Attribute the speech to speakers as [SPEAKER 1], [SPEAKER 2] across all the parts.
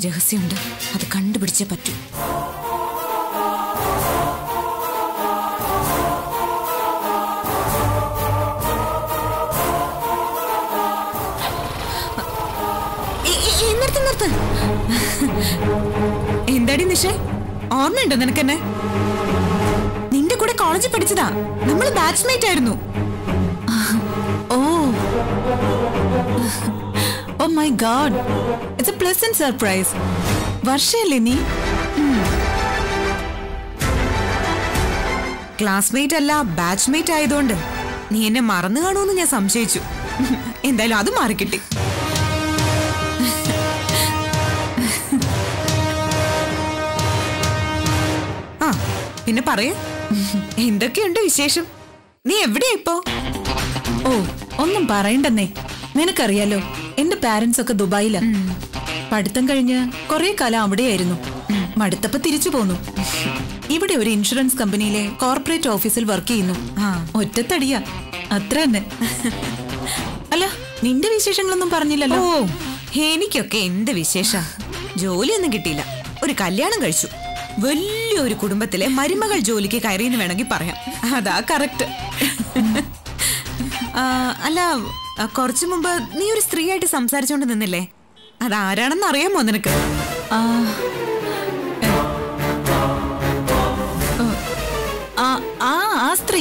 [SPEAKER 1] രഹസ്യമുണ്ട് അത് കണ്ടുപിടിച്ചേ പറ്റൂ ഏ- ഏ- ഏ, നിർത്ത് നിർത്ത് എന്താടി നിഷേ ഓർമ്മയുണ്ടോ നിനക്കെന്നെ നിന്റെ കൂടെ കോളേജിൽ പഠിച്ചതാ നമ്മൾ ബാച്ച്മേറ്റ് ആയിരുന്നു
[SPEAKER 2] oh oh my god it's a pleasant surprise വർഷയല്ലേ നീ
[SPEAKER 1] ക്ലാസ്മേറ്റ് അല്ല ബാച്ച്മേറ്റ് ആയതുകൊണ്ട് നീ എന്നെ മറന്നു കാണുമെന്ന് ഞാൻ സംശയിച്ചു എന്തായാലും അത് മാറിക്കിട്ടി ആ പിന്നെ പറയൂ എന്തൊക്കെയുണ്ട് വിശേഷം നീ എവിടെയാ ഇപ്പോ
[SPEAKER 2] ഓ ഒന്നും പറയണ്ടെന്നേ നിനക്കറിയാലോ എന്റെ പാരന്റ്സ് ഒക്കെ ദുബായിലാ പഠിത്തം കഴിഞ്ഞ് കുറെ കാലം അവിടെയായിരുന്നു മടുത്തപ്പോ തിരിച്ചു പോന്നു ഇവിടെ ഒരു ഇൻഷുറൻസ് കമ്പനിയിലെ കോർപ്പറേറ്റ് ഓഫീസിൽ വർക്ക് ചെയ്യുന്നു
[SPEAKER 1] ആ.
[SPEAKER 2] ഒറ്റത്തടിയാ അത്ര തന്നെ അല്ല നിന്റെ വിശേഷങ്ങളൊന്നും പറഞ്ഞില്ലല്ലോ
[SPEAKER 1] ഓ എനിക്കൊക്കെ എന്ത് വിശേഷ ജോലിയൊന്നും കിട്ടിയില്ല ഒരു കല്യാണം കഴിച്ചു വലിയൊരു കുടുംബത്തിലെ മരുമകൾ ജോലിക്ക് കയറിയെന്ന് വേണമെങ്കിൽ പറയാം അതാ കറക്റ്റ് അല്ല ആ, കുറച്ചു മുമ്പ് നീ ഒരു സ്ത്രീയായിട്ട് സംസാരിച്ചോണ്ട് നിന്നില്ലേ അതാരാണെന്ന് അറിയാമോ നിനക്ക്
[SPEAKER 2] ആ ആ ആ ആ സ്ത്രീ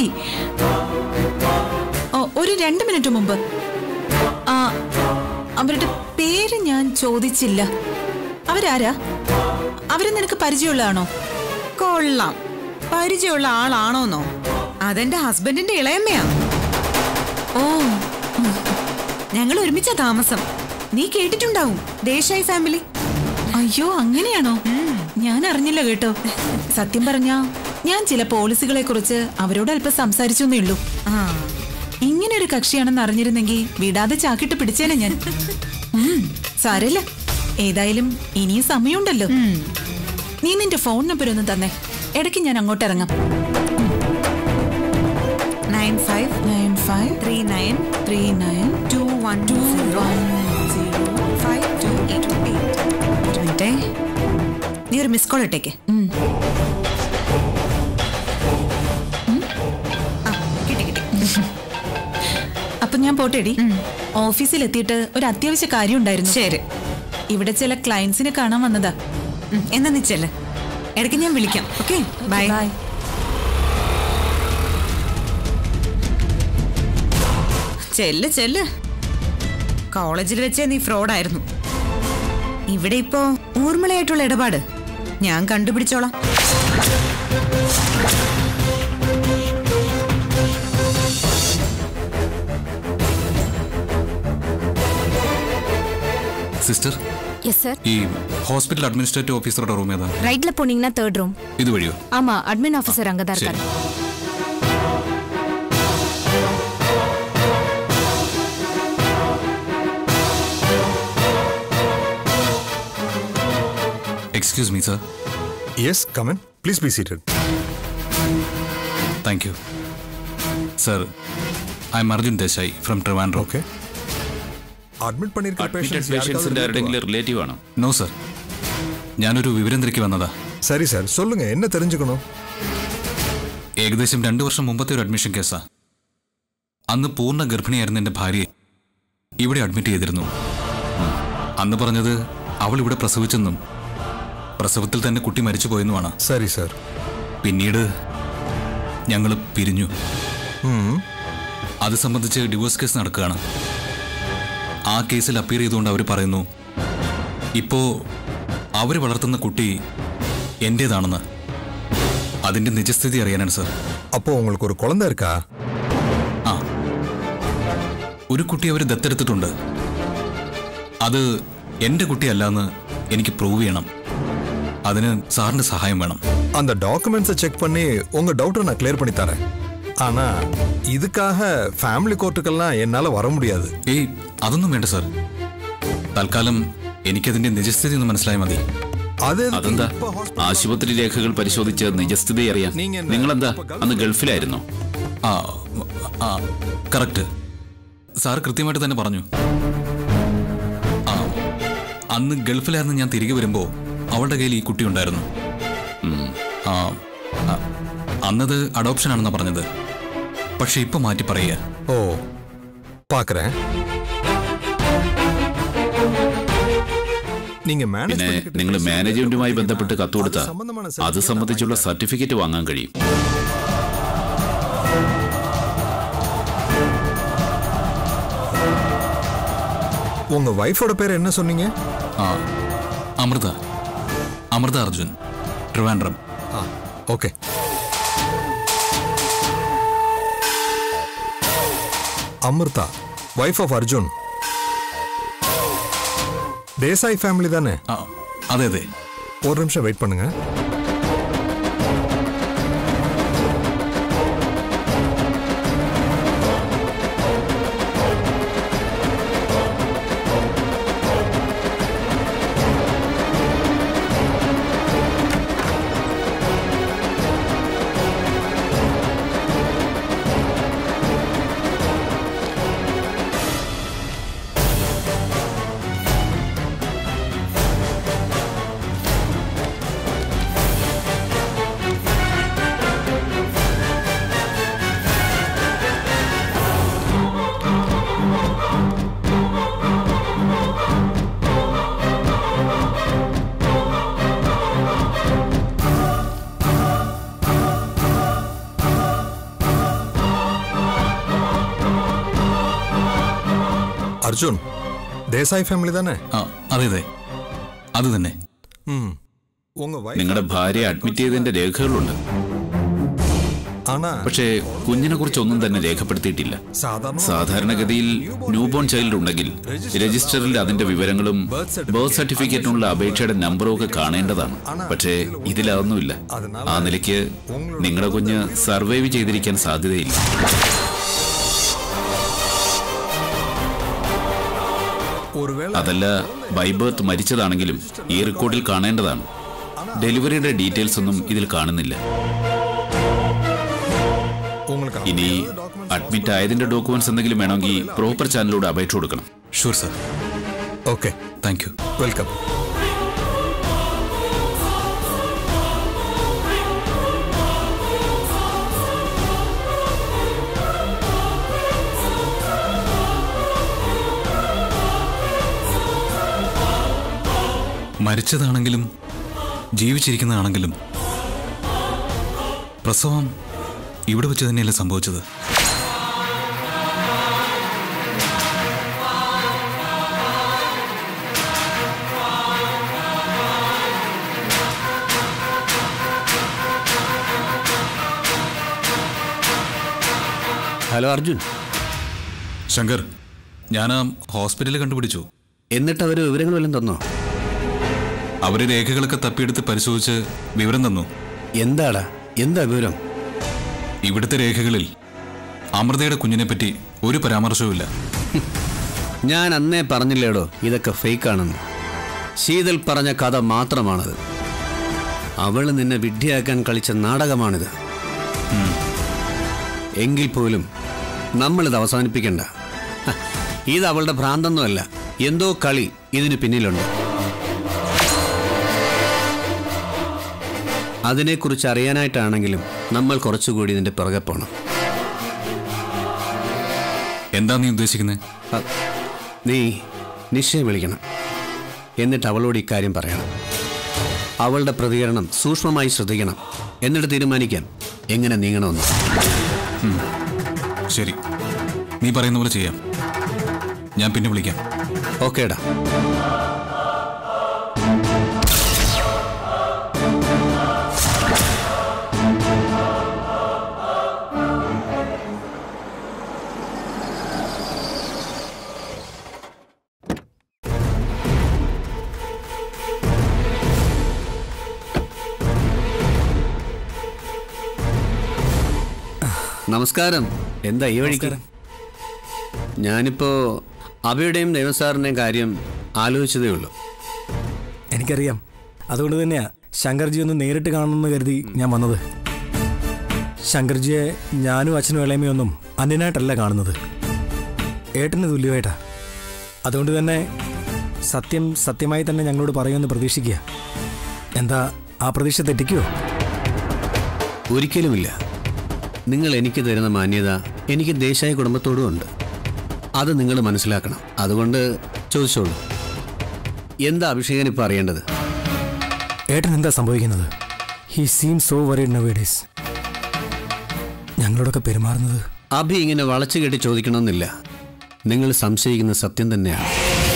[SPEAKER 2] ഓ, ഒരു രണ്ട് മിനിറ്റ് മുമ്പ് ആ അവരുടെ പേര് ഞാൻ ചോദിച്ചില്ല അവരാരാ അവരെ നിനക്ക് പരിചയമുള്ളതാണോ
[SPEAKER 1] കൊള്ളാം പരിചയമുള്ള ആളാണോന്നോ അതെന്റെ ഹസ്ബൻഡിന്റെ ഇളയമ്മയാ
[SPEAKER 2] ഓ
[SPEAKER 1] ഞങ്ങൾ ഒരുമിച്ച താമസം നീ കേട്ടിട്ടുണ്ടാവും ദേശായി ഫാമിലി
[SPEAKER 2] അയ്യോ അങ്ങനെയാണോ ഞാൻ അറിഞ്ഞില്ല കേട്ടോ സത്യം പറഞ്ഞാ ഞാൻ ചില പോളിസികളെ കുറിച്ച് അവരോട് അല്പം സംസാരിച്ചെന്നേ ഉള്ളൂ
[SPEAKER 1] ആ
[SPEAKER 2] ഇങ്ങനെ ഒരു കക്ഷിയാണെന്ന് അറിഞ്ഞിരുന്നെങ്കിൽ വിടാതെ ചാക്കിട്ട് പിടിച്ചേനെ ഞാൻ ഉം, സാരമില്ല ഏതായാലും ഇനിയും സമയമുണ്ടല്ലോ നീ നിന്റെ ഫോൺ നമ്പർ ഒന്ന് തന്നെ ഇടയ്ക്ക് ഞാൻ അങ്ങോട്ട് ഇറങ്ങാം
[SPEAKER 1] nine five
[SPEAKER 2] nine five
[SPEAKER 1] three nine
[SPEAKER 2] three nine
[SPEAKER 1] two one two zero five two eight eight ഒരു മിനിറ്റേ നീ ഒരു മിസ് കോൾ ഇട്ടേക്ക് ആ, കിട്ടി കിട്ടി
[SPEAKER 2] അപ്പൊ ഞാൻ പോട്ടേടി ഓഫീസിൽ എത്തിയിട്ട് ഒരു അത്യാവശ്യ കാര്യം ഉണ്ടായിരുന്നു
[SPEAKER 1] ശരി
[SPEAKER 2] ഇവിടെ ചില ക്ലയൻസിനെ കാണാൻ വന്നതാ
[SPEAKER 1] ഉം, എന്നാ നീ ചെല്ല് ഇടയ്ക്ക് ഞാൻ വിളിക്കാം ഓക്കെ ബൈ
[SPEAKER 2] ബൈ
[SPEAKER 1] ചെല്ല് ചെല്ല് കോളേജിൽ വെച്ചേ നീ ഫ്രോഡായിരുന്നു ഇവിടെ ഇപ്പോ ഊർമിളയായിട്ടുള്ള ഇടപാട് ഞാൻ കണ്ടുപിടിച്ചോളാം
[SPEAKER 3] சிஸ்டர்
[SPEAKER 4] எஸ் சார்
[SPEAKER 3] ഈ ஹாஸ்பிட்டல் அட்மினிஸ்ட்ரேட்டிவ் ஆஃபீஸரோட ரூம் ஏதா
[SPEAKER 4] ரைட்ல போனீங்கன்னா தேர்ட் ரூம்
[SPEAKER 3] இது வழியோ
[SPEAKER 4] ஆமா அட்மின் ஆஃபீஸர் அங்கதான்
[SPEAKER 3] சரி
[SPEAKER 4] இருக்காரு
[SPEAKER 3] excuse me sir
[SPEAKER 5] Yes, come in. Please be seated.
[SPEAKER 3] Thank you sir I am Arjun Desai from Trivandrum
[SPEAKER 5] Okay. Admit பண்ணிருக்கிற
[SPEAKER 6] അഡ്മിറ്റഡ്
[SPEAKER 5] patients
[SPEAKER 6] പേഷ്യൻസിന്റെ
[SPEAKER 5] யாருக்காவது
[SPEAKER 6] ആരുടെങ്കിലും റിലേറ്റീവ് ആണോ
[SPEAKER 3] നോ സർ ഞാനൊരു വിവരം തിരക്കി വന്നതാ
[SPEAKER 5] சரி சார் சொல்லுங்க என்ன தெரிஞ்சுக்கணும்
[SPEAKER 3] ഏകദേശം രണ്ടു വർഷം മുമ്പത്തെ ഒരു അഡ്മിഷൻ കേസാ അന്ന് പൂർണ്ണ ഗർഭിണിയായിരുന്ന എൻ്റെ ഭാര്യയെ ഇവിടെ അഡ്മിറ്റ് ചെയ്തിരുന്നു ഉം. അന്ന് പറഞ്ഞത് അവൾ ഇവിടെ പ്രസവിച്ചെന്നും പ്രസവത്തിൽ തന്നെ കുട്ടി മരിച്ചു പോയെന്നുമാണ്
[SPEAKER 5] சரி சார்
[SPEAKER 3] പിന്നീട് ഞങ്ങൾ പിരിഞ്ഞു
[SPEAKER 5] ம்
[SPEAKER 3] അത് സംബന്ധിച്ച് ഡിവോഴ്സ് കേസ് നടക്കുകയാണ് ആ കേസിൽ അപ്പീർ ചെയ്തുകൊണ്ട് അവർ പറയുന്നു ഇപ്പോ അവർ വളർത്തുന്ന കുട്ടി എൻ്റേതാണെന്ന് അതിന്റെ നിജസ്ഥിതി അറിയാനാണ് സർ
[SPEAKER 5] அப்போ உங்களுக்கு ஒரு குழந்தை இருக்கா
[SPEAKER 3] ആ ഒരു കുട്ടി അവർ ദത്തെടുത്തിട്ടുണ്ട് അത് എൻ്റെ കുട്ടിയല്ലാന്ന് എനിക്ക് പ്രൂവ് ചെയ്യണം അതിന് സാറിന്റെ സഹായം വേണം
[SPEAKER 5] அந்த டாக்குமெண்ட்ஸை செக் பண்ணி உங்க டவுட்டை நான் கிளியர் பண்ணி தரேன் ஆனா இதுக்காக ஃபேமிலி கோர்ட்டுக்கெல்லாம் என்னால வர முடியாது
[SPEAKER 3] ഏയ് അതൊന്നും വേണ്ട സർ തൽക്കാലം എനിക്കതിന്റെ നിജസ്ഥിതി ഒന്ന് മനസ്സിലായാൽ മതി
[SPEAKER 5] அது எதுக்கு
[SPEAKER 6] അതെന്താ
[SPEAKER 5] இப்ப hospital-
[SPEAKER 6] ആശുപത്രി രേഖകൾ പരിശോധിച്ച് നിജസ്ഥിതി അറിയാൻ
[SPEAKER 5] നീங்க എന്താ?
[SPEAKER 6] നിങ്ങളെന്താ
[SPEAKER 5] ഇപ്പൊ
[SPEAKER 6] അന്ന് ഗൾഫിലായിരുന്നോ
[SPEAKER 3] ആ ആ കറക്റ്റ് സാർ കൃത്യമായിട്ട് തന്നെ പറഞ്ഞു ആ അന്ന് ഗൾഫിലായിരുന്നു ഞാൻ തിരികെ വരുമ്പോൾ അവളുടെ കയ്യിൽ ഈ കുട്ടി ഉണ്ടായിരുന്നു
[SPEAKER 6] ഉം.
[SPEAKER 3] ആ ആ, അന്നത് അഡോപ്ഷൻ ആണെന്നാ പറഞ്ഞത് പക്ഷെ ഇപ്പൊ മാറ്റി പറയുക
[SPEAKER 5] ஓ பார்க்குறேன் நீங்க மேனேஜ்
[SPEAKER 6] പിന്നെ
[SPEAKER 5] பண்ணிக்கிட்டு
[SPEAKER 6] നിങ്ങൾ
[SPEAKER 5] இருக்க
[SPEAKER 6] മാനേജ്മെന്റുമായി
[SPEAKER 5] விஷயம்
[SPEAKER 6] ബന്ധപ്പെട്ട് കത്ത് കൊടുത്താൽ
[SPEAKER 5] അത് സംബന്ധமான
[SPEAKER 6] അത്
[SPEAKER 5] certificate
[SPEAKER 6] സംബന്ധിച്ചുള്ള
[SPEAKER 5] വാങ്ങിക്കാം.
[SPEAKER 6] സർട്ടിഫിക്കറ്റ് വാങ്ങാൻ കഴിയും
[SPEAKER 5] உங்க ஒய்ஃபோட பேர் என்ன சொன்னீங்க
[SPEAKER 3] ആ അമൃത അമൃത അർജുൻ ട്രിവാൻഡ്രം
[SPEAKER 5] ஆ okay Amritha wife of Arjun Desai family தானே
[SPEAKER 3] ആ അതെ അതെ
[SPEAKER 5] ஒரு நிமிஷம் வெயிட் பண்ணுங்க அர்ஜுன் தேசாய் ஃபேமிலி தானே
[SPEAKER 3] ആ അതെ അതെ അത് തന്നെ
[SPEAKER 5] ம் உங்க wife
[SPEAKER 6] നിങ്ങളുടെ ഭാര്യ അഡ്മിറ്റ് ചെയ്തതിന്റെ രേഖകളുണ്ട്
[SPEAKER 5] ஆனா
[SPEAKER 6] പക്ഷേ കുഞ്ഞിനെ കുറിച്ച് ഒന്നും തന്നെ രേഖപ്പെടുത്തിയിട്ടില്ല
[SPEAKER 5] சாதாரண
[SPEAKER 6] സാധാരണഗതിയിൽ ന്യൂബോൺ ചൈൽഡ് ഉണ്ടെങ്കിൽ രജിസ്റ്ററിൽ അതിന്റെ വിവരങ്ങളും ബർത്ത് സർട്ടിഫിക്കറ്റിനുള്ള അപേക്ഷയുടെ നമ്പറും ഒക്കെ കാണേണ്ടതാണ് പക്ഷേ ഇതിലതൊന്നുമില്ല ആ നിലയ്ക്ക് നിങ്ങളുടെ കുഞ്ഞ് സർവൈവ് ചെയ്തിരിക്കാൻ സാധ്യതയില്ല
[SPEAKER 5] ஒருவேளை
[SPEAKER 6] അതല്ല ബൈ ബർത്ത് മരിച്ചതാണെങ്കിലും ഈ റെക്കോർഡിൽ കാണേണ്ടതാണ് ഡെലിവറിയുടെ ഡീറ്റെയിൽസ് ഒന്നും ഇതിൽ കാണുന്നില്ല
[SPEAKER 5] உங்களுக்கு
[SPEAKER 6] ഇനി അഡ്മിറ്റ് ആയതിന്റെ ഡോക്യുമെന്റ്സ് എന്തെങ്കിലും വേണമെങ്കിൽ പ്രോപ്പർ ചാനലിലൂടെ അപേക്ഷ കൊടുക്കണം
[SPEAKER 3] sure sir
[SPEAKER 5] okay
[SPEAKER 3] thank you
[SPEAKER 5] welcome
[SPEAKER 3] മരിച്ചതാണെങ്കിലും ജീവിച്ചിരിക്കുന്നതാണെങ്കിലും പ്രസവം ഇവിടെ വെച്ച് തന്നെയല്ലേ സംഭവിച്ചത്
[SPEAKER 7] ഹലോ അർജുൻ
[SPEAKER 3] ശങ്കർ ഞാൻ ആ ഹോസ്പിറ്റലിൽ കണ്ടുപിടിച്ചു
[SPEAKER 7] എന്നിട്ട് അവർ വിവരങ്ങൾ വല്ലതും തന്നോ
[SPEAKER 3] അവര് രേഖകളൊക്കെ തപ്പിയെടുത്ത് പരിശോധിച്ച് വിവരം തന്നു
[SPEAKER 7] എന്താടാ എന്താ വിവരം
[SPEAKER 3] ഇവിടുത്തെ രേഖകളിൽ അമൃതയുടെ കുഞ്ഞിനെ പറ്റി ഒരു പരാമർശവുമില്ല
[SPEAKER 7] ഞാൻ അന്നേ പറഞ്ഞില്ലേടോ ഇതൊക്കെ ഫേക്കാണെന്ന് ശീതൽ പറഞ്ഞ കഥ മാത്രമാണത് അവൾ നിന്നെ വിഡ്ഢിയാക്കാൻ കളിച്ച നാടകമാണിത് ഉം. എങ്കിൽ പോലും നമ്മളിത് അവസാനിപ്പിക്കണ്ട ഹ, ഇത് അവളുടെ ഭ്രാന്തൊന്നുമല്ല എന്തോ കളി ഇതിന് പിന്നിലുണ്ട് അതിനെക്കുറിച്ച് അറിയാനായിട്ടാണെങ്കിലും നമ്മൾ കുറച്ചുകൂടി ഇതിന്റെ പിറകെ പോകണം
[SPEAKER 3] എന്താ നീ ഉദ്ദേശിക്കുന്നത്
[SPEAKER 7] അ, നീ നിശ്ചയം വിളിക്കണം എന്നിട്ട് അവളോട് ഇക്കാര്യം പറയണം അവളുടെ പ്രതികരണം സൂക്ഷ്മമായി ശ്രദ്ധിക്കണം എന്നിട്ട് തീരുമാനിക്കാൻ എങ്ങനെ നീങ്ങണമെന്ന്
[SPEAKER 3] ശരി നീ പറയുന്ന പോലെ ചെയ്യാം ഞാൻ പിന്നെ വിളിക്കാം
[SPEAKER 7] ഓക്കേടാ നമസ്കാരം എന്താ ഈ വഴിക്ക് ഞാനിപ്പോ അബിയുടെയും ദേവസാറിന്റെയും കാര്യം ആലോചിച്ചതേ ഉള്ളൂ
[SPEAKER 8] എനിക്കറിയാം അതുകൊണ്ട് തന്നെയാ ശങ്കർജി ഒന്ന് നേരിട്ട് കാണണമെന്ന് കരുതി ഞാൻ വന്നത് ശങ്കർജിയെ ഞാനും അച്ഛനും ഇളയമയൊന്നും അന്യനായിട്ടല്ല കാണുന്നത് ഏട്ടന് തുല്യമായിട്ടാ അതുകൊണ്ട് തന്നെ സത്യം സത്യമായി തന്നെ ഞങ്ങളോട് പറയുമെന്ന് പ്രതീക്ഷിക്കുക എന്താ ആ പ്രതീക്ഷ തെറ്റിക്കുമോ
[SPEAKER 7] ഒരിക്കലുമില്ല നിങ്ങൾ എനിക്ക് തരുന്ന മാന്യത എനിക്ക് ദേശായ കുടുംബത്തോടും ഉണ്ട് അത് നിങ്ങൾ മനസ്സിലാക്കണം അതുകൊണ്ട് ചോദിച്ചോളൂ എന്താ അഭിഷേകൻ ഇപ്പം അറിയേണ്ടത്
[SPEAKER 8] ഏട്ടൻ എന്താ സംഭവിക്കുന്നത് he seem so worried nowadays ഞങ്ങളോടൊക്കെ പെരുമാറുന്നത്
[SPEAKER 7] അഭി ഇങ്ങനെ വളച്ചു കെട്ടി ചോദിക്കണമെന്നില്ല നിങ്ങൾ സംശയിക്കുന്ന സത്യം തന്നെയാണ്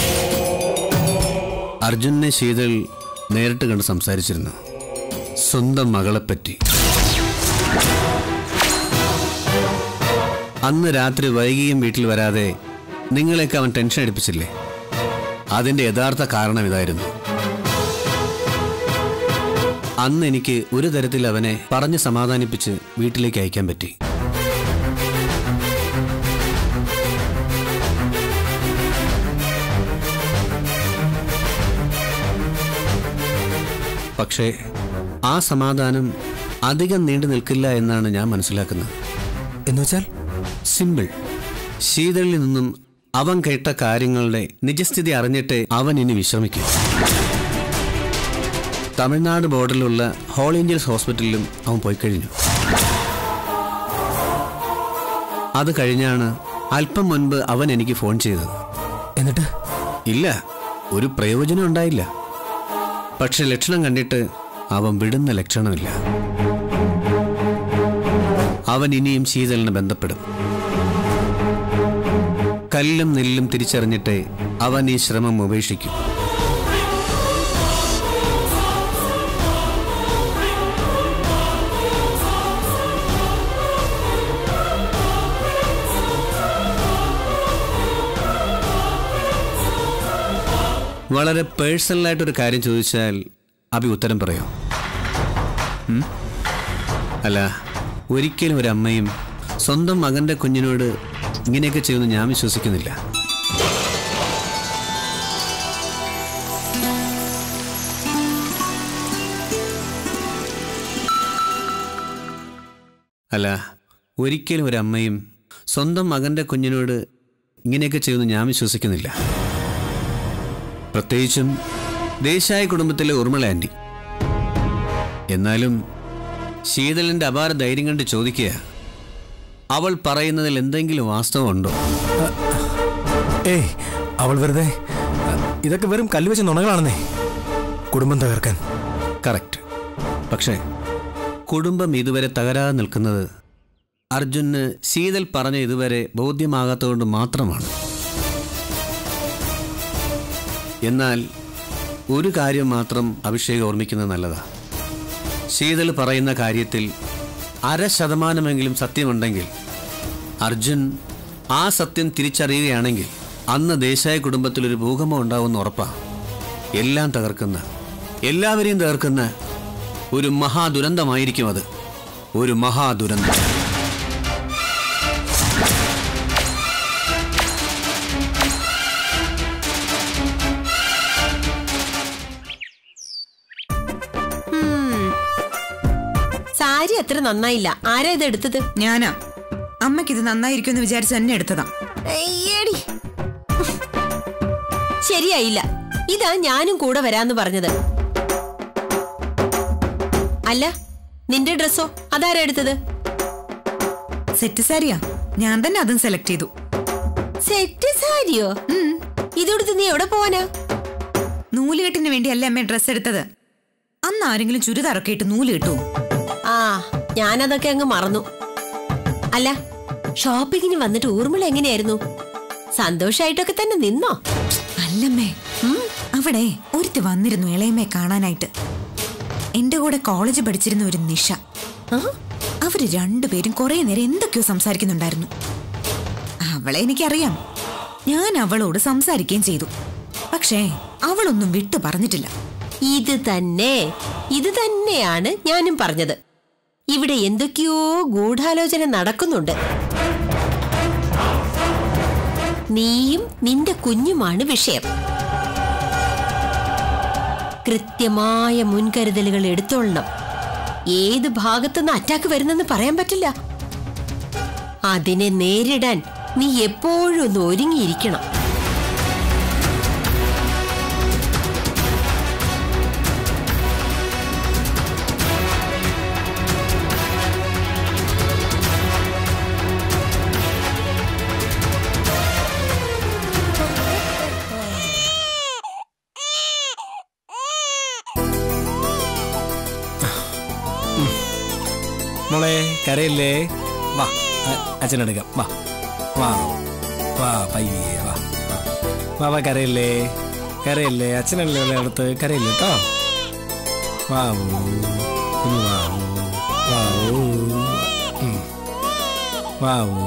[SPEAKER 7] അർജുനെ ശീതൾ നേരിട്ട് കണ്ട് സംസാരിച്ചിരുന്നു സ്വന്തം മകളെപ്പറ്റി അന്ന് രാത്രി വൈകിയും വീട്ടിൽ വരാതെ നിങ്ങളെയൊക്കെ അവൻ ടെൻഷൻ അടിപ്പിച്ചില്ലേ അതിന്റെ യഥാർത്ഥ കാരണം ഇതായിരുന്നു അന്ന് എനിക്ക് ഒരു തരത്തിൽ അവനെ പറഞ്ഞ് സമാധാനിപ്പിച്ച് വീട്ടിലേക്ക് അയക്കാൻ പറ്റി പക്ഷേ ആ സമാധാനം അധികം നീണ്ടു നിൽക്കില്ല എന്നാണ് ഞാൻ മനസ്സിലാക്കുന്നത്
[SPEAKER 8] എന്നുവെച്ചാൽ
[SPEAKER 7] സിമ്പിൾ ശീതളിൽ നിന്നും അവൻ കേട്ട കാര്യങ്ങളുടെ നിജസ്ഥിതി അറിഞ്ഞിട്ട് അവൻ ഇനി വിശ്രമിക്കും തമിഴ്നാട് ബോർഡറിലുള്ള ഹോൾ ഏഞ്ചൽസ് ഹോസ്പിറ്റലിലും അവൻ പോയി കഴിഞ്ഞു അത് കഴിഞ്ഞാണ് അല്പം മുൻപ് അവൻ എനിക്ക് ഫോൺ ചെയ്തത്
[SPEAKER 8] എന്നിട്ട്
[SPEAKER 7] ഇല്ല ഒരു പ്രയോജനം ഉണ്ടായില്ല പക്ഷെ ലക്ഷണം കണ്ടിട്ട് അവൻ വിടുന്ന ലക്ഷണമില്ല അവൻ ഇനിയും ശീതളിനെ ബന്ധപ്പെടും കല്ലും നെല്ലും തിരിച്ചറിഞ്ഞിട്ട് അവൻ ഈ ശ്രമം ഉപേക്ഷിക്കും വളരെ പേഴ്സണലായിട്ടൊരു കാര്യം ചോദിച്ചാൽ അഭി ഉത്തരം പറയോ ഉം? അല്ല ഒരിക്കലും ഒരു അമ്മയും സ്വന്തം മകന്റെ കുഞ്ഞിനോട് ഇങ്ങനെയൊക്കെ ചെയ്യുമെന്ന് ഞാൻ വിശ്വസിക്കുന്നില്ല അല്ല ഒരിക്കലും ഒരു അമ്മയും സ്വന്തം മകന്റെ കുഞ്ഞിനോട് ഇങ്ങനെയൊക്കെ ചെയ്യുമെന്ന് ഞാൻ വിശ്വസിക്കുന്നില്ല പ്രത്യേകിച്ചും ദേശായ കുടുംബത്തിലെ ഉർമിള ആൻറ്റി എന്നാലും ശീതളിന്റെ അപാര ധൈര്യം കണ്ട് ചോദിക്കുക അവൾ പറയുന്നതിൽ എന്തെങ്കിലും വാസ്തവമുണ്ടോ
[SPEAKER 8] ഏയ് അവൾ വെറുതെ ഇതൊക്കെ വെറും കല്ലുവെച്ച നുണകളാണെന്നേ കുടുംബം തകർക്കാൻ
[SPEAKER 7] കറക്റ്റ് പക്ഷേ കുടുംബം ഇതുവരെ തകരാതെ നിൽക്കുന്നത് അർജുന് ശീതൽ പറഞ്ഞ ഇതുവരെ ബോധ്യമാകാത്തതുകൊണ്ട് മാത്രമാണ് എന്നാൽ ഒരു കാര്യം മാത്രം അഭിഷേക് ഓർമ്മിക്കുന്നത് നല്ലതാ ശീതൽ പറയുന്ന കാര്യത്തിൽ അര ശതമാനമെങ്കിലും സത്യമുണ്ടെങ്കിൽ അർജുൻ ആ സത്യം തിരിച്ചറിയുകയാണെങ്കിൽ അന്ന് ദേശായ കുടുംബത്തിൽ ഒരു ഭൂകമ്പം ഉണ്ടാവുമെന്ന് ഉറപ്പാ എല്ലാം തകർക്കുന്ന എല്ലാവരെയും തകർക്കുന്ന ഒരു മഹാദുരന്തമായിരിക്കും അത് ഒരു മഹാദുരന്തം
[SPEAKER 9] സാരി അത്ര നന്നായില്ല ആരാ ഇത് എടുത്തത്
[SPEAKER 1] ഞാനാ അമ്മയ്ക്ക് ഇത് നന്നായിരിക്കുമെന്ന് വിചാരിച്ച് തന്നെ എടുത്തതാ
[SPEAKER 9] അയ്യടി ശരിയായില്ല ഇതാ ഞാനും കൂടെ വരാന്ന് പറഞ്ഞത് അല്ല നിന്റെ ഡ്രസ്സോ അതാരാ എടുത്തത്
[SPEAKER 1] സെറ്റ് സാരിയാ ഞാൻ തന്നെ അതും സെലക്ട് ചെയ്തു
[SPEAKER 9] സെറ്റ് സാരിയോ ഇതെടുത്ത് നീ എവിടെ പോവാനാ
[SPEAKER 1] നൂലുകെട്ടിന് വേണ്ടിയല്ല അമ്മ ഡ്രസ്സ് എടുത്തത് അന്ന് ആരെങ്കിലും ചുരിദാറൊക്കെ ഇട്ട് നൂല് കിട്ടുമോ
[SPEAKER 9] ആ ഞാനതൊക്കെ അങ്ങ് മറന്നു അല്ല ഷോപ്പിങ്ങിന് വന്നിട്ട് ഊർമിള എങ്ങനെയായിരുന്നു സന്തോഷായിട്ടൊക്കെ തന്നെ നിന്നോ
[SPEAKER 1] അല്ലമ്മേ അവിടെ ഒരുത്തി വന്നിരുന്നു ഇളയമ്മയെ കാണാനായിട്ട് എന്റെ കൂടെ കോളേജ് പഠിച്ചിരുന്ന ഒരു നിഷ
[SPEAKER 9] ആ?
[SPEAKER 1] അവര് രണ്ടുപേരും കുറെ നേരം എന്തൊക്കെയോ സംസാരിക്കുന്നുണ്ടായിരുന്നു അവളെ എനിക്കറിയാം ഞാൻ അവളോട് സംസാരിക്കുകയും ചെയ്തു പക്ഷേ അവളൊന്നും വിട്ടു പറഞ്ഞിട്ടില്ല
[SPEAKER 9] ഇത് തന്നെ ഇത് തന്നെയാണ് ഞാനും പറഞ്ഞത് ഇവിടെ എന്തൊക്കെയോ ഗൂഢാലോചന നടക്കുന്നുണ്ട് നീയും നിന്റെ കുഞ്ഞുമാണ് വിഷയം കൃത്യമായ മുൻകരുതലുകൾ എടുത്തോളണം ഏത് ഭാഗത്തുനിന്ന് അറ്റാക്ക് വരുന്നെന്ന് പറയാൻ പറ്റില്ല അതിനെ നേരിടാൻ നീ എപ്പോഴും ഒന്ന് ഒരുങ്ങിയിരിക്കണം
[SPEAKER 8] കരയില്ലേ വാ അ- അച്ഛനെടുക്കാം വാ വാ വാ പയ്യെ വാ വാ. വാ വാ കരയില്ലേ കരയില്ലേ അച്ഛനല്ലേ ഉള്ള അടുത്ത് കരയില്ലേ കേട്ടോ വാവൂ കുഞ്ഞു വാവൂ വാവൂ ഉം. വാവൂ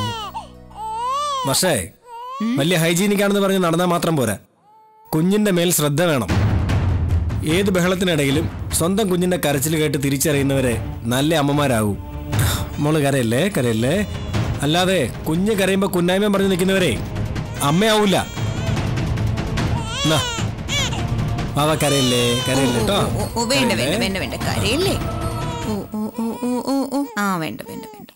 [SPEAKER 8] പക്ഷേ വലിയ ഹൈജീനിക് ആണെന്ന് പറഞ്ഞ് നടന്നാൽ മാത്രം പോരാ കുഞ്ഞിന്റെ മേൽ ശ്രദ്ധ വേണം ഏത് ബഹളത്തിനിടയിലും സ്വന്തം കുഞ്ഞിന്റെ കരച്ചിൽ കേട്ട് തിരിച്ചറിയുന്നവരെ നല്ല അമ്മമാരാകൂ മോള് കരയല്ലേ കരയല്ലേ അല്ലാതെ കുഞ്ഞ് കരയുമ്പോ കുന്നായ്മ പറഞ്ഞു നിൽക്കുന്നവരെ അമ്മയാവൂല എന്നാ, വാവ കരയല്ലേ കരയല്ലേ കേട്ടോ
[SPEAKER 1] ഓ, ഓ, വേണ്ട വേണ്ട വേണ്ട വേണ്ട കരയല്ലേ ഓ ഓ ഓ ഓ ഓ ഓ ആ വേണ്ട വേണ്ട വേണ്ട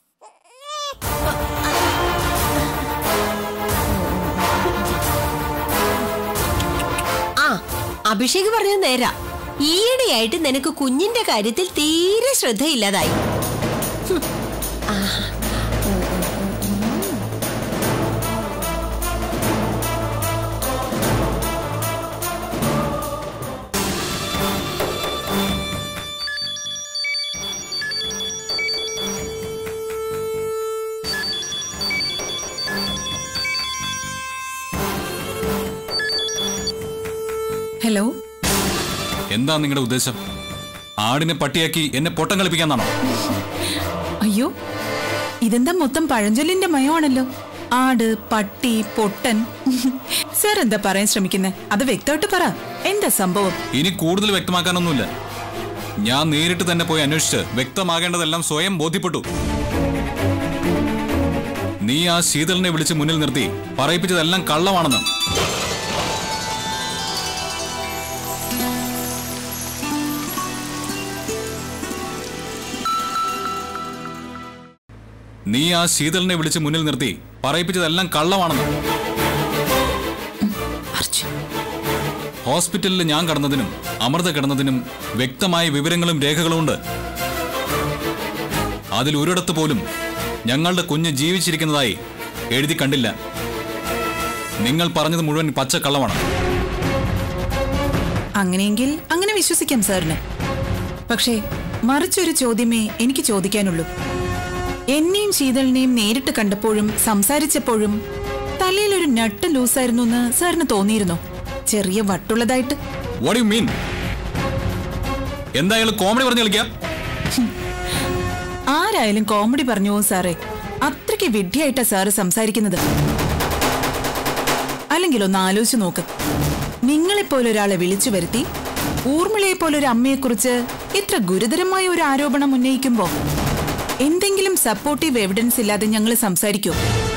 [SPEAKER 9] ആ അഭിഷേക് പറഞ്ഞത് നേരാ ഈയിടെയായിട്ട് നിനക്ക് കുഞ്ഞിന്റെ കാര്യത്തിൽ തീരെ ശ്രദ്ധയില്ലാതായി ഹും. ആഹാ. ഓ, ഓ, ഓ, ഓ.
[SPEAKER 2] ഹലോ
[SPEAKER 3] എന്താ നിങ്ങളുടെ ഉദ്ദേശം ആടിനെ പട്ടിയാക്കി എന്നെ പൊട്ടം കളിപ്പിക്കാന്നാണോ
[SPEAKER 2] അയ്യോ ഇതെന്താ മൊത്തം പഴഞ്ചൊല്ലിന്റെ മയമാണല്ലോ ആട് പട്ടി പൊട്ടൻ സാർ എന്താ പറയാൻ ശ്രമിക്കുന്നത് അത് വ്യക്തമായിട്ട് പറ എന്താ സംഭവം
[SPEAKER 3] ഇനി കൂടുതൽ വ്യക്തമാക്കാനൊന്നുമില്ല ഞാൻ നേരിട്ട് തന്നെ പോയി അന്വേഷിച്ച് വ്യക്തമാകേണ്ടതെല്ലാം സ്വയം ബോധ്യപ്പെട്ടു നീ ആ ശീതളിനെ വിളിച്ച് മുന്നിൽ നിർത്തി പറയിപ്പിച്ചതെല്ലാം കള്ളമാണെന്ന് നീ ആ ശീതളിനെ വിളിച്ച് മുന്നിൽ നിർത്തി പറയിപ്പിച്ചതെല്ലാം കള്ളമാണെന്ന്
[SPEAKER 2] അർജുൻ
[SPEAKER 3] ഹോസ്പിറ്റലിൽ ഞാൻ കടന്നതിനും അമൃത കിടന്നതിനും വ്യക്തമായ വിവരങ്ങളും രേഖകളും ഉണ്ട് അതിൽ ഒരിടത്ത് പോലും ഞങ്ങളുടെ കുഞ്ഞ് ജീവിച്ചിരിക്കുന്നതായി എഴുതി കണ്ടില്ല നിങ്ങൾ പറഞ്ഞത് മുഴുവൻ പച്ചക്കള്ളമാണ്
[SPEAKER 2] അങ്ങനെയെങ്കിൽ അങ്ങനെ വിശ്വസിക്കാം സാറിന് പക്ഷേ മറിച്ചൊരു ചോദ്യമേ എനിക്ക് ചോദിക്കാനുള്ളൂ എന്നെയും ശീതളിനെയും നേരിട്ട് കണ്ടപ്പോഴും സംസാരിച്ചപ്പോഴും തലയിൽ ഒരു നട്ട് ലൂസായിരുന്നു എന്ന് സാറിന് തോന്നിയിരുന്നോ ചെറിയ വട്ടുള്ളതായിട്ട്
[SPEAKER 3] വാട്ട് യു മീൻ എന്തായാലും കോമഡി പറഞ്ഞു കളിക്കാം
[SPEAKER 2] ആരായാലും കോമഡി പറഞ്ഞു പോകും സാറേ അത്രയ്ക്ക് വിഡ്ഢിയായിട്ടാ സാറ് സംസാരിക്കുന്നത് അല്ലെങ്കിൽ ഒന്ന് ആലോചിച്ച് നോക്ക് നിങ്ങളെപ്പോലെ ഒരാളെ വിളിച്ചു വരുത്തി ഊർമിളയെ പോലെ ഒരു അമ്മയെക്കുറിച്ച് ഇത്ര ഗുരുതരമായ ഒരു ആരോപണം ഉന്നയിക്കുമ്പോ എന്തെങ്കിലും സപ്പോർട്ടീവ് എവിഡൻസ് ഇല്ലാതെ ഞങ്ങൾ സംസാരിക്കോ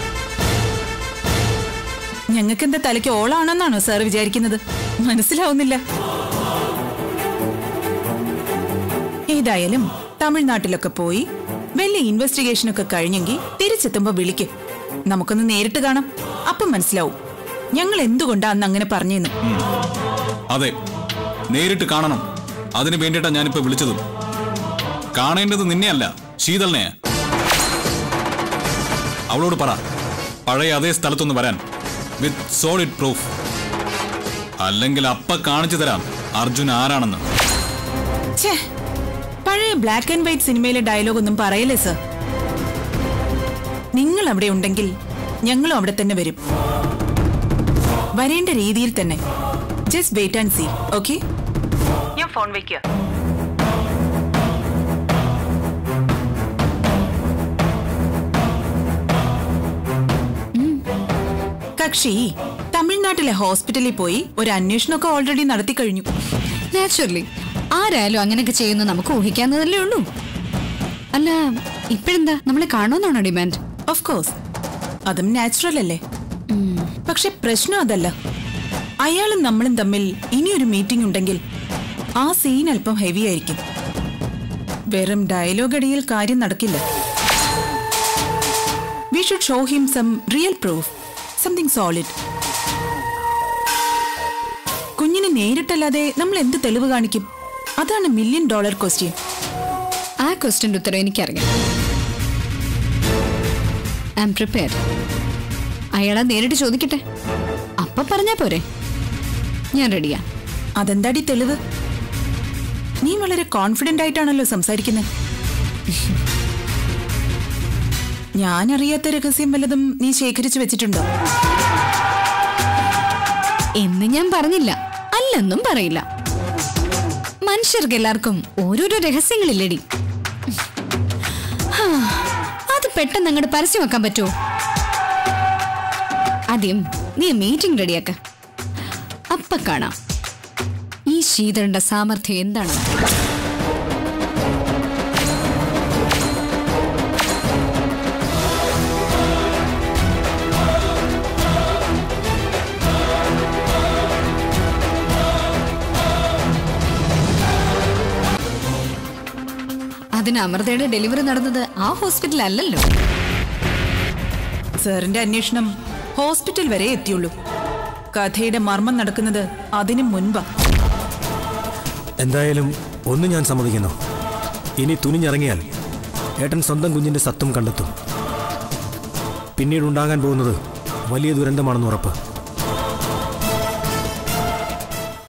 [SPEAKER 2] ഞങ്ങൾക്ക് എന്താ തലയ്ക്ക് ഓളാണെന്നാണോ സാർ വിചാരിക്കുന്നത് മനസ്സിലാവുന്നില്ല ഏതായാലും തമിഴ്നാട്ടിലൊക്കെ പോയി വലിയ ഇൻവെസ്റ്റിഗേഷനൊക്കെ കഴിഞ്ഞെങ്കിൽ തിരിച്ചെത്തുമ്പോ വിളിക്കും നമുക്കൊന്ന് നേരിട്ട് കാണാം അപ്പം മനസ്സിലാവും ഞങ്ങൾ എന്തുകൊണ്ടാ അന്ന് അങ്ങനെ പറഞ്ഞെന്ന്
[SPEAKER 3] അതെ നേരിട്ട് കാണണം അതിനു വേണ്ടിയിട്ടാ ഞാനിപ്പോ വിളിച്ചതും കാണേണ്ടത് നിന്നെയല്ല ശീതളിനെ അവളോട് പറ പഴയ അതേ സ്ഥലത്തൊന്ന് വരാൻ വിത്ത് സോളിഡ് പ്രൂഫ് അല്ലെങ്കിൽ അപ്പ കാണിച്ചു തരാം അർജുൻ ആരാണെന്ന്
[SPEAKER 2] ഛേ പഴയ ബ്ലാക്ക് ആൻഡ് വൈറ്റ് സിനിമയിലെ ഡയലോഗ് ഒന്നും പറയല്ലേ സർ നിങ്ങൾ അവിടെ ഉണ്ടെങ്കിൽ ഞങ്ങളും അവിടെ തന്നെ വരും വരേണ്ട രീതിയിൽ തന്നെ just wait and see okay ഞാൻ ഫോൺ വയ്ക്കുക കക്ഷി തമിഴ്നാട്ടിലെ ഹോസ്പിറ്റലിൽ പോയി ഒരു അന്വേഷണമൊക്കെ ഓൾറെഡി നടത്തി കഴിഞ്ഞു
[SPEAKER 10] നാച്ചുറലി ആരായാലും അങ്ങനെയൊക്കെ ചെയ്യുന്ന നമുക്ക് ഊഹിക്കാവുന്നതല്ലേ ഉള്ളൂ അല്ല ഇപ്പോഴെന്താ നമ്മളെ കാണുമെന്നാണോ ഡിമാൻഡ്
[SPEAKER 2] ഓഫ് കോഴ്സ് അതും നാച്ചുറൽ അല്ലേ പക്ഷെ പ്രശ്നം അതല്ല അയാളും നമ്മളും തമ്മിൽ ഇനിയൊരു മീറ്റിംഗ് ഉണ്ടെങ്കിൽ ആ സീൻ അല്പം ഹെവി ആയിരിക്കും വെറും ഡയലോഗ് അടിയിൽ കാര്യം നടക്കില്ല we should show him some real proof something solid കുഞ്ഞിനെ നേരിട്ടല്ലാതെ നമ്മൾ എന്ത് തെളിവ് കാണിക്കും അതാണ് മില്യൺ ഡോളർ ക്വസ്റ്റ്യൻ
[SPEAKER 10] ആ ക്വസ്റ്റ്യൻ്റെ ഉത്തരം എനിക്കറിയാം ഐ എം പ്രിപ്പയർഡ് അയാളെ നേരിട്ട് ചോദിക്കട്ടെ അപ്പൊ പറഞ്ഞാ പോരെ ഞാൻ റെഡിയാ
[SPEAKER 2] അതെന്താടി തെളിവ് നീ വളരെ കോൺഫിഡന്റ് ആയിട്ടാണല്ലോ സംസാരിക്കുന്നത് ഞാൻ അറിയാത്ത രഹസ്യം വല്ലതും നീ ശേഖരിച്ചു വെച്ചിട്ടുണ്ടോ
[SPEAKER 10] എന്ന് ഞാൻ പറഞ്ഞില്ല അല്ലെന്നും പറയില്ല മനുഷ്യർക്ക് എല്ലാവർക്കും ഓരോരോ രഹസ്യങ്ങളില്ലടി ഹാ, അത് പെട്ടെന്ന് അങ്ങോട്ട് പരസ്യമാക്കാൻ പറ്റുമോ ആദ്യം നീ മീറ്റിംഗ് റെഡിയാക്ക അപ്പ കാണാം ഈ ശീതളിന്റെ സാമർഥ്യം എന്താണ് അതിന് അമൃതയുടെ ഡെലിവറി നടന്നത് ആ ഹോസ്പിറ്റൽ അല്ലല്ലോ
[SPEAKER 2] സാറിന്റെ അന്വേഷണം ഹോസ്പിറ്റൽ വരെ എത്തിയുള്ളൂ കഥയുടെ മർമ്മം നടക്കുന്നത് അതിനു മുൻപാ
[SPEAKER 8] എന്തായാലും ഒന്ന് ഞാൻ സമ്മതിക്കുന്നു ഇനി തുനിഞ്ഞിറങ്ങിയാൽ ഏട്ടൻ സ്വന്തം കുഞ്ഞിന്റെ സത്വം കണ്ടെത്തും പിന്നീട് ഉണ്ടാകാൻ പോകുന്നത് വലിയ ദുരന്തമാണെന്ന് ഉറപ്പ്